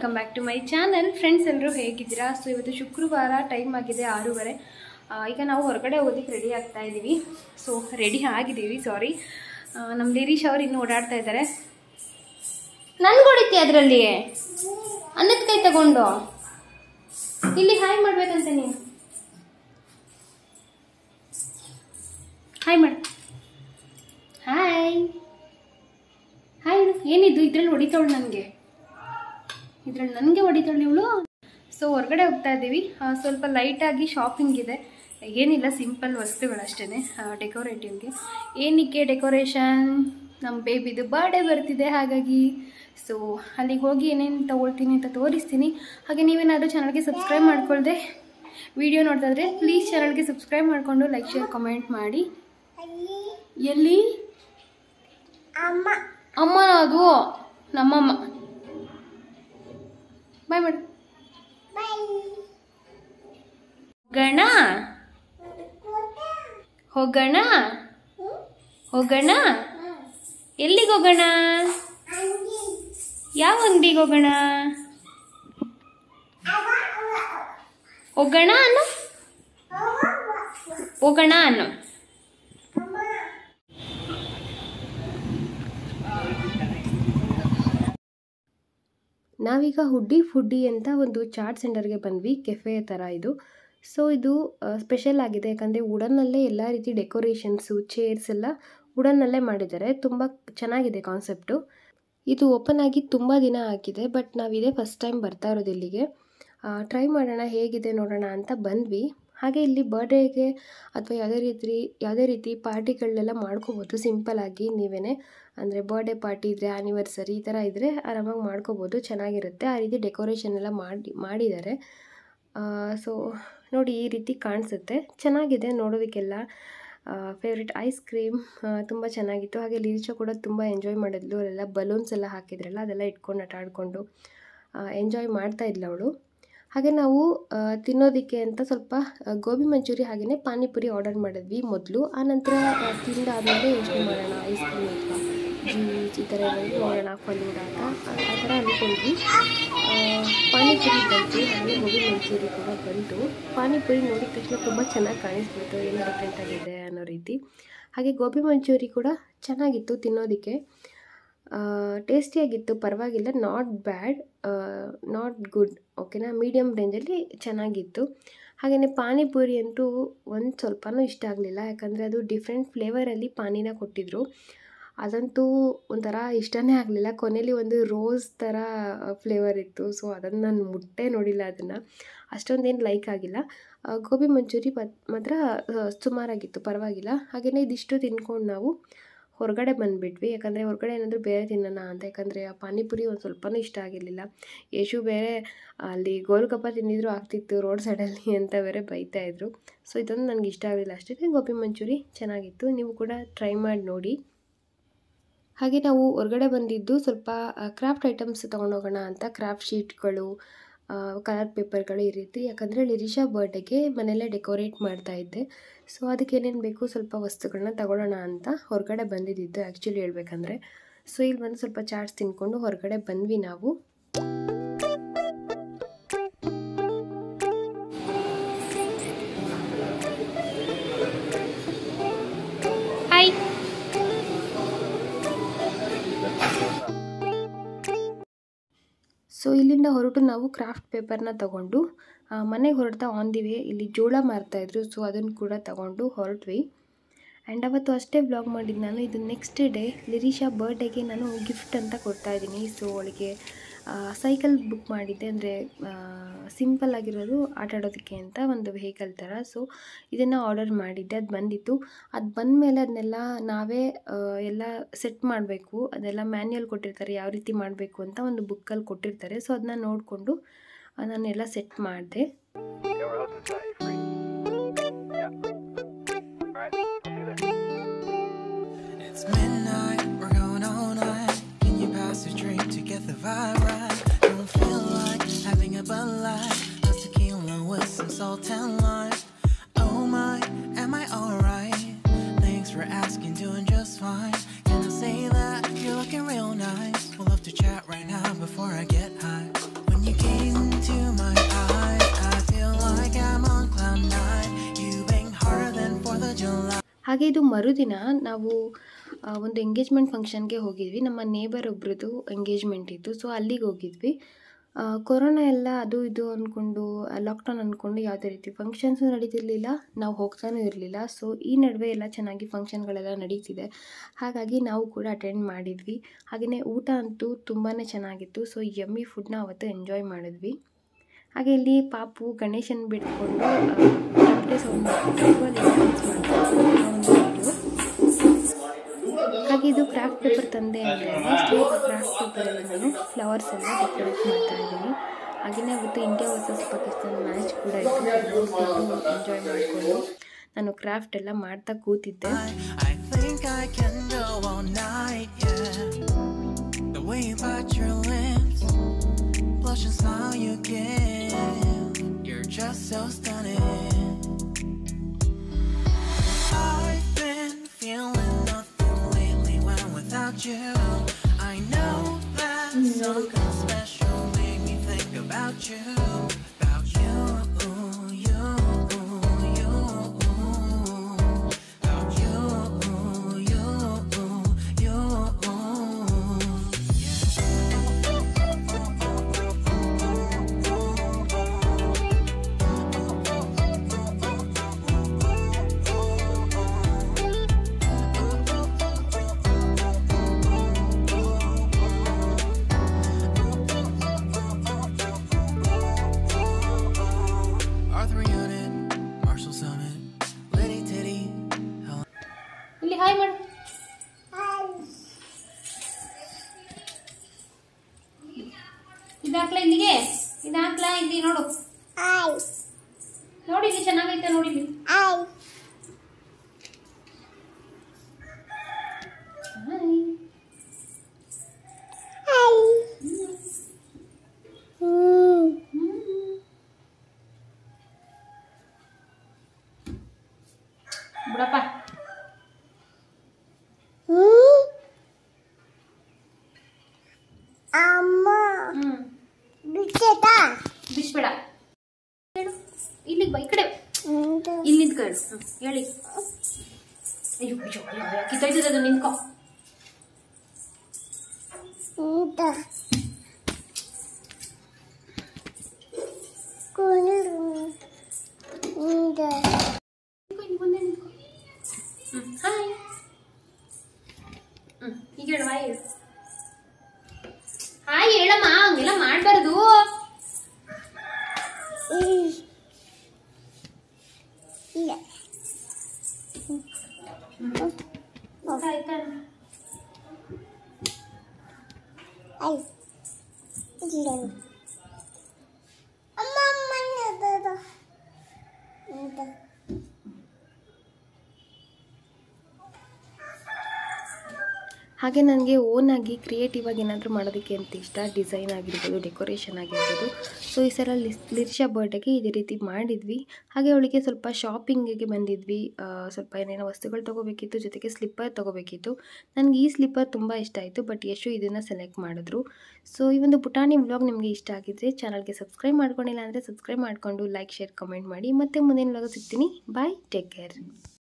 Welcome back to my channel friends ಎಲ್ಲರೂ ಹೇಗಿದ್ದೀರಾ so ಇವತ್ತು ಶುಕ್ರವಾರ ಟೈಮ್ ಆಗಿದೆ ಆರೂವರೆ ಆ, ಈಗ ನಾವು ಹೊರಗಡೆ ಹೋಗೋದಕ್ಕೆ ರೆಡಿ ಆಗ್ತಾ ಇದ್ದೀವಿ ಸೊ ರೆಡಿ ಆಗಿದ್ದೀವಿ ಸಾರಿ ನಮ್ಮ ಲಿರೀಶ್ ಅವ್ರು ಇನ್ನೂ ಓಡಾಡ್ತಾ ಇದ್ದಾರೆ ನನ್ಗೆ ಹೊಡಿತಿ ಅದರಲ್ಲಿ ಅನ್ನದ ಕೈ ತಗೊಂಡು ಇಲ್ಲಿ ಹಾಯ್ ಮಾಡ್ಬೇಕಂತ ನೀನು ಹಾಯ್ ಮಾಡು ಹಾಯ್ ಹಾಯ್ ಏನಿದು ಇದ್ರಲ್ಲಿ ಹೊಡಿತಾವಳು ನನಗೆ ಇದ್ರಲ್ಲಿ ನನಗೆ ಹೊಡಿತಾಳೆ ಇವಳು ಸೊ ಹೊರಗಡೆ ಹೋಗ್ತಾ ಇದ್ದೀವಿ ಆ, ಸ್ವಲ್ಪ ಲೈಟಾಗಿ ಶಾಪಿಂಗ್ ಇದೆ ಏನಿಲ್ಲ ಸಿಂಪಲ್ ವಸ್ತುಗಳಷ್ಟೇ ಡೆಕೋರೇಟಿವ್ಗೆ ಏನಕ್ಕೆ ಡೆಕೋರೇಷನ್ ನಮ್ಮ ಬೇಬಿದು ಬರ್ಡೇ ಬರ್ತಿದೆ ಹಾಗಾಗಿ ಸೊ ಅಲ್ಲಿಗೆ ಹೋಗಿ ಏನೇನು ತೊಗೊಳ್ತೀನಿ ಅಂತ ತೋರಿಸ್ತೀನಿ ಹಾಗೆ ನೀವೇನಾದರೂ ಚಾನಲ್ಗೆ ಸಬ್ಸ್ಕ್ರೈಬ್ ಮಾಡ್ಕೊಳ್ದೆ ವಿಡಿಯೋ ನೋಡ್ತಾ ಇದ್ರೆ ಪ್ಲೀಸ್ ಚಾನಲ್ಗೆ ಸಬ್ಸ್ಕ್ರೈಬ್ ಮಾಡಿಕೊಂಡು ಲೈಕ್ ಶೇರ್ ಕಮೆಂಟ್ ಮಾಡಿ ಎಲ್ಲಿ ಅಮ್ಮ ಅಮ್ಮ ಅದು ನಮ್ಮಮ್ಮ ಬಾಯ್ ಮಾಡು ಬೈ ಗಣ ಹೋಗೋಣ ಹೋಗೋಣ ಎಲ್ಲಿಗೆ ಹೋಗೋಣ ಅಂಗಿ ಯಾವ ಅಂಗಡಿಗೆ ಹೋಗೋಣ ಹೋಗೋಣ ಅನ್ನು ಹೋಗೋಣ ಅನ್ನು ನಾವೀಗ ಹುಡ್ಡಿ ಫುಡ್ಡಿ ಅಂತ ಒಂದು ಚಾಟ್ ಸೆಂಟರ್ಗೆ ಬಂದ್ವಿ ಕೆಫೆ ಥರ ಇದು ಸೊ ಇದು ಸ್ಪೆಷಲ್ ಆಗಿದೆ ಯಾಕಂದರೆ ವುಡನ್ನಲ್ಲೇ ಎಲ್ಲ ರೀತಿ ಡೆಕೋರೇಷನ್ಸು ಚೇರ್ಸ್ ಎಲ್ಲ ವುಡನ್ನಲ್ಲೇ ಮಾಡಿದ್ದಾರೆ ತುಂಬ ಚೆನ್ನಾಗಿದೆ ಕಾನ್ಸೆಪ್ಟು ಇದು ಓಪನ್ ಆಗಿ ತುಂಬ ದಿನ ಆಗಿದೆ ಬಟ್ ನಾವು ಇದೇ ಫಸ್ಟ್ ಟೈಮ್ ಬರ್ತಾ ಇರೋದು ಇಲ್ಲಿಗೆ ಟ್ರೈ ಮಾಡೋಣ ಹೇಗಿದೆ ನೋಡೋಣ ಅಂತ ಬಂದ್ವಿ ಹಾಗೆ ಇಲ್ಲಿ ಬರ್ಡೇಗೆ ಅಥವಾ ಯಾವುದೇ ರೀತಿ ಯಾವುದೇ ರೀತಿ ಪಾರ್ಟಿಗಳನ್ನೆಲ್ಲ ಮಾಡ್ಕೋಬೋದು ಸಿಂಪಲ್ಲಾಗಿ ನೀವೇ ಅಂದರೆ ಬರ್ಡೇ ಪಾರ್ಟಿ ಇದ್ದರೆ ಆ್ಯನಿವರ್ಸರಿ ಈ ಥರ ಇದ್ದರೆ ಆರಾಮಾಗಿ ಮಾಡ್ಕೋಬೋದು ಚೆನ್ನಾಗಿರುತ್ತೆ ಆ ರೀತಿ ಡೆಕೋರೇಷನ್ ಎಲ್ಲ ಮಾಡಿ ಮಾಡಿದ್ದಾರೆ ಸೊ ನೋಡಿ ಈ ರೀತಿ ಕಾಣಿಸುತ್ತೆ ಚೆನ್ನಾಗಿದೆ ನೋಡೋದಕ್ಕೆಲ್ಲ ಫೇವ್ರೆಟ್ ಐಸ್ ಕ್ರೀಮ್ ತುಂಬ ಚೆನ್ನಾಗಿತ್ತು ಹಾಗೆ ಲೀಚ ಕೂಡ ತುಂಬ ಎಂಜಾಯ್ ಮಾಡಿದ್ಲು ಅಲ್ಲೆಲ್ಲ ಬಲೂನ್ಸ್ ಎಲ್ಲ ಹಾಕಿದ್ರಲ್ಲ ಅದೆಲ್ಲ ಇಟ್ಕೊಂಡು ಆಟ ಆಡಿಕೊಂಡು ಎಂಜಾಯ್ ಮಾಡ್ತಾ ಇದ್ಲು ಅವಳು ಹಾಗೆ ನಾವು ಆ, ತಿನ್ನೋದಕ್ಕೆ ಅಂತ ಸ್ವಲ್ಪ ಆ, ಗೋಬಿ ಮಂಚೂರಿ ಹಾಗೆಯೇ ಪಾನಿಪುರಿ ಆರ್ಡರ್ ಮಾಡಿದ್ವಿ ಮೊದಲು ಆನಂತರ ತಿಂದಾದಮೇಲೆ ಯೋಚನೆ ಮಾಡೋಣ ಐಸ್ ಕ್ರೀಮ್ ಅಥವಾ ಜ್ಯೂಸ್ ಈ ಥರ ಏನಾದರೂ ನೋಡೋಣ ಫಲೂಡ ಅಂತ ಆ ಆ ಥರ ಅಂದ್ಕೊಂಡ್ವಿ ಆ, ಪಾನಿಪುರಿ ಬಂತು ಹಾಗೆ ಗೋಬಿ ಮಂಚೂರಿ ಕೂಡ ಬಂತು ಪಾನಿಪುರಿ ನೋಡಿದ ತಕ್ಷಣ ತುಂಬ ಚೆನ್ನಾಗಿ ಕಾಣಿಸ್ಬಿಡ್ತು ಏನು ಡಿಫ್ರೆಂಟ್ ಆಗಿದೆ ಅನ್ನೋ ರೀತಿ ಹಾಗೆ ಗೋಬಿ ಮಂಚೂರಿ ಕೂಡ ಚೆನ್ನಾಗಿತ್ತು ತಿನ್ನೋದಕ್ಕೆ ಟೇಸ್ಟಿಯಾಗಿತ್ತು ಪರವಾಗಿಲ್ಲ ನಾಟ್ ಬ್ಯಾಡ್ ನಾಟ್ ಗುಡ್ ಓಕೆನಾ ಮೀಡಿಯಮ್ ರೇಂಜಲ್ಲಿ ಚೆನ್ನಾಗಿತ್ತು ಹಾಗೆಯೇ ಪಾನಿಪುರಿ ಅಂತೂ ಒಂದು ಸ್ವಲ್ಪನೂ ಇಷ್ಟ ಆಗಲಿಲ್ಲ ಯಾಕಂದರೆ ಅದು ಡಿಫ್ರೆಂಟ್ ಫ್ಲೇವರಲ್ಲಿ ಪಾನಿನ ಕೊಟ್ಟಿದ್ದರು ಅದಂತೂ ಒಂಥರ ಇಷ್ಟನೇ ಆಗಲಿಲ್ಲ ಕೊನೆಯಲ್ಲಿ ಒಂದು ರೋಸ್ ಥರ ಫ್ಲೇವರ್ ಇತ್ತು ಸೊ ಅದನ್ನು ನಾನು ಮುಟ್ಟೆ ನೋಡಿಲ್ಲ ಅದನ್ನು ಅಷ್ಟೊಂದೇನು ಲೈಕ್ ಆಗಿಲ್ಲ ಆ, ಗೋಬಿ ಮಂಚೂರಿ ಮತ್- ಮಾತ್ರ ಆ, ಸುಮಾರಾಗಿತ್ತು ಪರವಾಗಿಲ್ಲ ಹಾಗೆಯೇ ಇದಿಷ್ಟು ತಿನ್ಕೊಂಡು ನಾವು ಹೊರಗಡೆ ಬಂದುಬಿಟ್ವಿ ಯಾಕಂದರೆ ಹೊರಗಡೆ ಏನಾದರೂ ಬೇರೆ ತಿನ್ನೋಣ ಅಂತ ಯಾಕಂದರೆ ಆ ಪಾನಿಪುರಿ ಒಂದು ಸ್ವಲ್ಪನೂ ಇಷ್ಟ ಆಗಿರಲಿಲ್ಲ ಯಶು ಬೇರೆ ಅಲ್ಲಿ ಗೋಲ್ಗಪ್ಪ ತಿಂದಿದ್ರು ಆಗ್ತಿತ್ತು ರೋಡ್ ಸೈಡಲ್ಲಿ ಅಂತ ಬೇರೆ ಬೈತಾ ಇದ್ರು ಸೊ ಇದೊಂದು ನನಗೆ ಇಷ್ಟ ಆಗಲಿಲ್ಲ ಅಷ್ಟೇ ಗೋಬಿ ಮಂಚೂರಿ ಚೆನ್ನಾಗಿತ್ತು ನೀವು ಕೂಡ ಟ್ರೈ ಮಾಡಿ ನೋಡಿ ಹಾಗೆ ನಾವು ಹೊರಗಡೆ ಬಂದಿದ್ದು ಸ್ವಲ್ಪ ಕ್ರಾಫ್ಟ್ ಐಟಮ್ಸ್ ತೊಗೊಂಡೋಗೋಣ ಅಂತ ಕ್ರಾಫ್ಟ್ ಶೀಟ್ಗಳು ಕಲರ್ ಪೇಪರ್ಗಳು ಈ ರೀತಿ ಯಾಕಂದರೆ ಲಿರಿಷಾ ಬರ್ಡೇಗೆ ಮನೆಯಲ್ಲೇ ಡೆಕೋರೇಟ್ ಮಾಡ್ತಾ ಇದ್ದೆ ಸೊ ಅದಕ್ಕೆ ಏನೇನು ಬೇಕು ಸ್ವಲ್ಪ ವಸ್ತುಗಳನ್ನ ತಗೊಳ್ಳೋಣ ಅಂತ ಹೊರಗಡೆ ಬಂದಿದ್ದು ಆ್ಯಕ್ಚುಲಿ ಹೇಳ್ಬೇಕಂದ್ರೆ ಸೊ ಇಲ್ಲಿ ಬಂದು ಸ್ವಲ್ಪ ಚಾಟ್ಸ್ ತಿನ್ಕೊಂಡು ಹೊರಗಡೆ ಬಂದ್ವಿ ನಾವು ಹಾಯ್ ಸೊ ಇಲ್ಲಿಂದ ಹೊರಟು ನಾವು ಕ್ರಾಫ್ಟ್ ಪೇಪರ್ನ ತಗೊಂಡು ಮನೆಗೆ ಹೊರಡ್ತಾ ಆನ್ ದಿ ವೇ ಇಲ್ಲಿ ಜೋಳ ಮಾರ್ತಾಯಿದ್ರು ಸೊ ಅದನ್ನು ಕೂಡ ತಗೊಂಡು ಹೊರಟ್ವಿ ಆ್ಯಂಡ್ ಅವತ್ತು ಅಷ್ಟೇ ವ್ಲಾಗ್ ಮಾಡಿದ್ದು ನಾನು ಇದು ನೆಕ್ಸ್ಟ್ ಡೇ ಲಿರಿಷಾ ಬರ್ಡೇಗೆ ನಾನು ಗಿಫ್ಟ್ ಅಂತ ಕೊಡ್ತಾ ಇದ್ದೀನಿ ಸೊ ಅವಳಿಗೆ ಸೈಕಲ್ ಬುಕ್ ಮಾಡಿದ್ದೆ ಅಂದರೆ ಸಿಂಪಲ್ ಆಗಿರೋದು ಆಟ ಆಡೋದಕ್ಕೆ ಅಂತ ಒಂದು ವೆಹಿಕಲ್ ಥರ ಸೊ ಇದನ್ನು ಆರ್ಡರ್ ಮಾಡಿದ್ದೆ ಅದು ಬಂದಿತ್ತು ಅದು ಬಂದಮೇಲೆ ಅದನ್ನೆಲ್ಲ ನಾವೇ ಆ, ಎಲ್ಲ ಸೆಟ್ ಮಾಡಬೇಕು ಅದೆಲ್ಲ ಮ್ಯಾನ್ಯಲ್ ಕೊಟ್ಟಿರ್ತಾರೆ ಯಾವ ರೀತಿ ಮಾಡಬೇಕು ಅಂತ ಒಂದು ಬುಕ್ಕಲ್ಲಿ ಕೊಟ್ಟಿರ್ತಾರೆ ಸೊ ಅದನ್ನ ನೋಡಿಕೊಂಡು ನಾನೆಲ್ಲ ಸೆಟ್ ಮಾಡಿದೆ It's midnight, we're going all night. Can you pass a drink to get the vibe right? Don't feel like having a Bud Light. A tequila with some salt and lime. Oh my, am I alright? Thanks for asking, doing just fine. Can I say that you're looking real nice? We'll have to chat right now before I get high. When ಹಾಗೆ ಇದು ಮರುದಿನ ನಾವು ಆ, ಒಂದು engagement ಫಂಕ್ಷನ್ಗೆ ಹೋಗಿದ್ವಿ ನಮ್ಮ neighbour ಒಬ್ರದ್ದು ಎಂಗೇಜ್ಮೆಂಟ್ ಇತ್ತು ಸೊ ಅಲ್ಲಿಗೆ ಹೋಗಿದ್ವಿ ಆ, ಕೊರೋನಾ ಎಲ್ಲ ಅದು ಇದು ಅಂದ್ಕೊಂಡು ಲಾಕ್ಡೌನ್ ಅಂದ್ಕೊಂಡು ಯಾವುದೇ ರೀತಿ ಫಂಕ್ಷನ್ಸು ನಡೀತಿರ್ಲಿಲ್ಲ ನಾವು ಹೋಗ್ತಾನೂ ಇರಲಿಲ್ಲ ಸೊ ಈ ನಡುವೆ ಎಲ್ಲ ಚೆನ್ನಾಗಿ ಫಂಕ್ಷನ್ಗಳೆಲ್ಲ ನಡೀತಿದೆ ಹಾಗಾಗಿ ನಾವು ಕೂಡ ಅಟೆಂಡ್ ಮಾಡಿದ್ವಿ ಹಾಗೆಯೇ ಊಟ ಅಂತೂ ತುಂಬಾ ಚೆನ್ನಾಗಿತ್ತು ಸೊ ಯಮ್ಮಿ ಫುಡ್ನ ಅವತ್ತು ಎಂಜಾಯ್ ಮಾಡಿದ್ವಿ ಹಾಗೆ ಇಲ್ಲಿ ಪಾಪು ಗಣೇಶನ್ ಬಿಟ್ಕೊಂಡು ತಪ್ಪಲೆ ಸೌಂಡ್ ಮಾಡ್ತಿದ್ರು ಅಲ್ಲಿ ಡ್ಯಾನ್ಸ್ ಮಾಡ್ತಿದ್ರು ಆ ಒಂದು ವಿಡಿಯೋ ಹಾಗೆ ಇದು ಕ್ರಾಫ್ಟ್ ಪೇಪರ್ ತಂದೆ ಅಂದರೆ ಸೊ ಕ್ರಾಫ್ಟ್ ಪೇಪರಲ್ಲಿ ನಾನು ಫ್ಲವರ್ಸ್ ಎಲ್ಲ ಡೆಕೋರೇಟ್ ಮಾಡ್ತಾ ಇದ್ದೀನಿ ಹಾಗೆಯೇ ಅವತ್ತು ಇಂಡಿಯಾ ವರ್ಸಸ್ ಪಾಕಿಸ್ತಾನ ಮ್ಯಾಚ್ ಕೂಡ ಇತ್ತು ಎಂಜಾಯ್ ಮಾಡಿಕೊಂಡು ನಾನು ಕ್ರಾಫ್ಟ್ ಎಲ್ಲ ಮಾಡ್ತಾ ಕೂತಿದ್ದೆ I think I can go all night, yeah. The way you bite your lips, blush and smile you give, you're just so stunning. I've been feeling nothing lately when without you. I know that something special made me think about you, about you, you, you. About you, you, you, Arthur Unit, Marshall Summit, Liddy Titty, Helen. ಇಲ್ಲಿ hi ಮಾಡು ಇದಾಕ್ಲಾ ಇಲ್ಲಿಗೆ ಇದಾಕ್ಲಾ ಇಲ್ಲಿ ನೋಡು I, ನೋಡಿ ಇಲ್ಲಿ ಚೆನ್ನಾಗೈತೆ ನೋಡಿ ಇಲ್ಲಿ I, ಹಾಯ್ I. Mm. ಬಿಡಪ್ಪ Mm. ಅಮ್ಮ ಹ್ಮ್ ಬಿಚ್ಚದ ಬಿಸ್ಬೇಡ ಹೇಳು ಇಲ್ಲಿಗೆ ಬಾ ಈ ಕಡೆ ಇಲ್ಲಿ ನಿಂತ್ಕೊಳ್ಳು ಹ್ಮ್, ಹೇಳಿ ಅಯ್ಯೋ ಅಯ್ಯೋ ಅಯ್ಯೋ ಕಿತ್ತೋಯ್ತದೆ ಅದು ನಿಂತ್ಕೋ ಇಂತ ಕುಣಿರು ಇಂದ ನಿಂತ್ಕೊ, ಇಲ್ಲಿ ಬಂದೆ ನಿಂತ್ಕೊ ಹ್ಮ್ ಹಾಯ್ ಹ್ಮ್ ಈಗ ಹೇಳು ಹಾಯ್ ಹೇಳು ಹಾಯ್ ಹೇಳಮ್ಮ ಹಂಗೆಲ್ಲ ಮಾಡಬಾರ್ದು ಇಲ್ಲ ಆಯ್ತಾ ಐ ಇಲ್ಲ ಅಮ್ಮ ಅಮ್ಮನ ಇಂತ ಹಾಗೆ ನನಗೆ ಓನಾಗಿ ಕ್ರಿಯೇಟಿವ್ ಆಗಿ ಏನಾದರೂ ಮಾಡೋದಕ್ಕೆ ಅಂತ ಇಷ್ಟ ಡಿಸೈನ್ ಆಗಿರ್ಬೋದು ಡೆಕೋರೇಷನ್ ಆಗಿರ್ಬೋದು ಸೊ ಈ ಸಲ ಲಿಸ್ ಲಿರ್ಷಾ ಬರ್ಡೇಗೆ ಇದೇ ರೀತಿ ಮಾಡಿದ್ವಿ ಹಾಗೆ ಅವಳಿಗೆ ಸ್ವಲ್ಪ ಶಾಪಿಂಗಿಗೆ ಬಂದಿದ್ವಿ ಆ, ಸ್ವಲ್ಪ ಏನೇನೋ ವಸ್ತುಗಳು ತೊಗೋಬೇಕಿತ್ತು ಜೊತೆಗೆ ಸ್ಲಿಪ್ಪರ್ ತೊಗೋಬೇಕಿತ್ತು ನನಗೆ ಈ ಸ್ಲಿಪ್ಪರ್ ತುಂಬ ಇಷ್ಟ ಆಯಿತು ಬಟ್ ಯಶು ಇದನ್ನು ಸೆಲೆಕ್ಟ್ ಮಾಡಿದ್ರು ಸೊ ಈ ಒಂದು ಪುಟಾಣಿ ವ್ಲಾಗ್ ನಿಮಗೆ ಇಷ್ಟ ಆಗಿದ್ರೆ ಚಾನಲ್ಗೆ ಸಬ್ಸ್ಕ್ರೈಬ್ ಮಾಡ್ಕೊಂಡಿಲ್ಲ ಅಂದರೆ ಸಬ್ಸ್ಕ್ರೈಬ್ ಮಾಡಿಕೊಂಡು ಲೈಕ್ ಶೇರ್ ಕಮೆಂಟ್ ಮಾಡಿ ಮತ್ತೆ ಮುಂದಿನ ವ್ಲಾಗ್ ಸಿಗ್ತೀನಿ ಬಾಯ್ ಟೇಕ್ ಕೇರ್